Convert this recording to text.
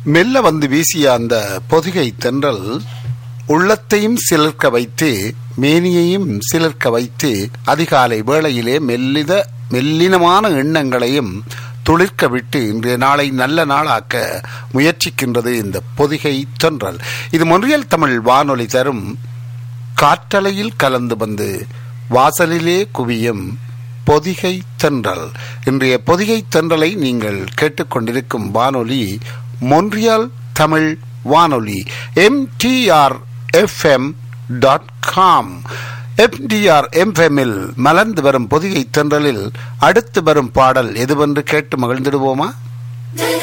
மெல்ல வந்து வீசிய அந்த பொதிகை தென்றல் உள்ளத்தையும் சிலிர்க்க வைத்து மேனியையும் சிலிர்க்க வைத்து அதிகாலை வேளையிலே மெல்லித மெல்லினமான எண்ணங்களையும் துளிர்க்க விட்டு இன்றைய நாளை நல்ல நாளாக்க முயற்சிக்கின்றது இந்த பொதிகை தென்றல் இது மொன்றியல் தமிழ் வானொலி தரும் காற்றலையில் கலந்து வந்து வாசலிலே குவியும் பொதிகை தென்றல் இன்றைய பொதிகை தென்றலை நீங்கள் கேட்டுக்கொண்டிருக்கும் வானொலி மொன்றியல் தமிழ் வானொலி M T R F M dot com M T R எம்எம்மில் மலர்ந்து வரும் பொதிகை தென்றலில் அடுத்து வரும் பாடல் எதுவென்று கேட்டு மகிழ்ந்திடுவோமா